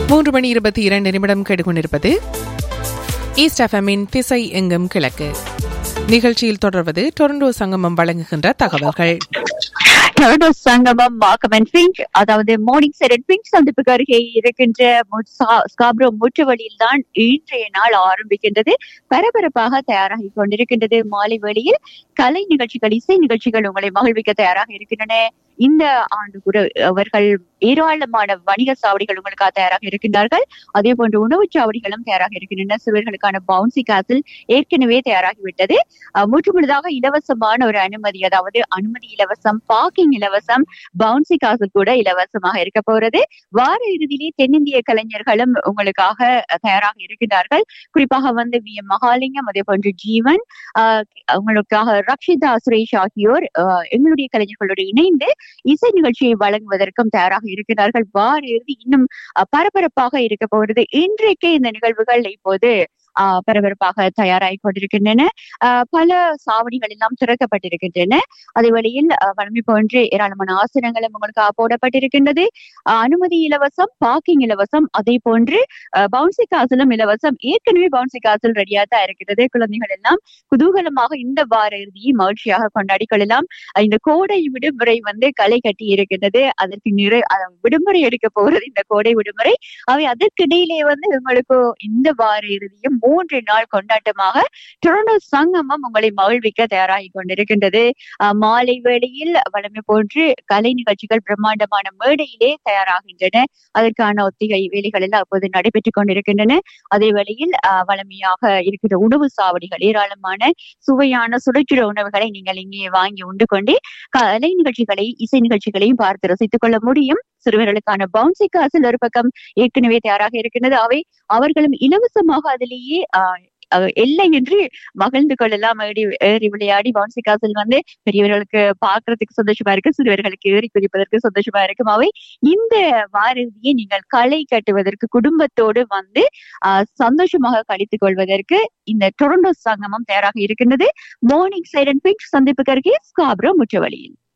மூன்று மணி இருபத்தி இரண்டு நிமிடம் கேட்டுக்கொண்டிருப்பது ஈஸ்ட் எஃப்எம்மின் திசை எங்கும் கிழக்கு நிகழ்ச்சியில் தொடர்வது டொரண்டோ சங்கமம் வழங்குகின்ற தகவல்கள் டொரண்டோ சங்கமம் மார்க்கமன் பிங்க் அதாவது மார்னிங் செரட் பிங்க் சந்திப்புக்கு அருகே இருக்கின்ற மு- சா- ஸ்காப்ரோ முற்றுவழியில் தான் இன்றைய நாள் ஆரம்பிக்கின்றது பரபரப்பாக தயாராகி கொண்டிருக்கின்றது மாலை வேளையில் கலை நிகழ்ச்சிகள் இசை நிகழ்ச்சிகள் உங்களை மகிழ்விக்க தயாராக இருக்கின்றன இந்த ஆண்டு கூட அவர்கள் ஏராளமான வணிக சாவடிகள் உங்களுக்காக தயாராக இருக்கின்றார்கள் அதே போன்று உணவுச் சாவடிகளும் தயாராக இருக்கின்றன சிறுவர்களுக்கான பவுன்சி காசில் ஏற்கனவே தயாராகிவிட்டது அஹ், முற்றுமுழுதாக இலவசமான ஒரு அனுமதி அதாவது அனுமதி இலவசம் பார்க்கிங் இலவசம் பவுன்சி காசு கூட இலவசமாக இருக்க போறது வார இறுதியிலே தென்னிந்திய கலைஞர்களும் உங்களுக்காக தயாராக இருக்கின்றார்கள் குறிப்பாக வந்து வி எம் மகாலிங்கம் அதே போன்று ஜீவன் ஆஹ் உங்களுக்காக ரக்ஷிதா சுரேஷ் ஆகியோர் ஆஹ் எங்களுடைய கலைஞர்களோடு இணைந்து இசை நிகழ்ச்சியை வழங்குவதற்கும் தயாராக இருக்கிறார்கள் வார இறுதி இன்னும் ஆஹ் பரபரப்பாக இருக்க போகிறது இன்றைக்கு இந்த நிகழ்வுகள் இப்போது ஆஹ் பரபரப்பாக தயாராகி கொண்டிருக்கின்றன ஆஹ் பல சாவடிகள் எல்லாம் திறக்கப்பட்டிருக்கின்றன அதே வழியில் ஆஹ் வழமை போன்று ஏராளமான ஆசனங்களும் உங்களுக்கு போடப்பட்டிருக்கின்றது ஆஹ் அனுமதி இலவசம் பார்க்கிங் இலவசம் அதே போன்று பவுன்சி காசிலும் இலவசம் ஏற்கனவே பவுன்சி காசில் ரெடியா தான் இருக்கிறது குழந்தைகள் எல்லாம் குதூகலமாக இந்த வார இறுதியை மகிழ்ச்சியாக கொண்டாடி கொள்ளலாம் ஆஹ் இந்த கோடை விடுமுறை வந்து களை கட்டி இருக்கின்றது அதற்கு நிறை அஹ் விடுமுறை எடுக்க போகிறது இந்த கோடை விடுமுறை அவை அதற்கிடையிலே வந்து உங்களுக்கு இந்த வார இறுதியும் மூன்று நாள் கொண்டாட்டமாக டொரண்டோ சங்கமம் உங்களை மகிழ்விக்க தயாராகி கொண்டிருக்கின்றது ஆஹ் மாலை வேளையில் வழமை போன்று கலை நிகழ்ச்சிகள் பிரம்மாண்டமான மேடையிலே தயாராகின்றன அதற்கான ஒத்திகை வேலைகள் எல்லாம் அப்போது நடைபெற்றுக் கொண்டிருக்கின்றன அதே வேளையில் ஆஹ் வழமையாக இருக்கிற உணவு சாவடிகள் ஏராளமான சுவையான சுடச்சுட உணவுகளை நீங்கள் இங்கே வாங்கி உண்டு கொண்டு கலை நிகழ்ச்சிகளை இசை நிகழ்ச்சிகளையும் பார்த்து ரசித்துக் கொள்ள முடியும் சிறுவர்களுக்கான பவுன்சி காசில் ஒரு பக்கம் ஏற்கனவே தயாராக இருக்கின்றது அவை அவர்களும் இலவசமாக அதிலேயே ஆஹ் அஹ் எல்லையின்றி மகிழ்ந்து கொள்ளலாம் ஏறி ஏறி விளையாடி பவுன்சி காசில் வந்து பெரியவர்களுக்கு பார்க்கிறதுக்கு சந்தோஷமா இருக்கு சிறுவர்களுக்கு ஏறி குதிப்பதற்கு சந்தோஷமா இருக்கும் அவை இந்த வார இறுதியை நீங்கள் களை கட்டுவதற்கு குடும்பத்தோடு வந்து ஆஹ் சந்தோஷமாக கழித்துக் கொள்வதற்கு இந்த டொரண்டோ சங்கமம் தயாராக இருக்கின்றது மார்னிங் சைரன் பிங்க் சந்திப்புக்கு அருகே ஸ்காப்ரோ முற்றவழியில்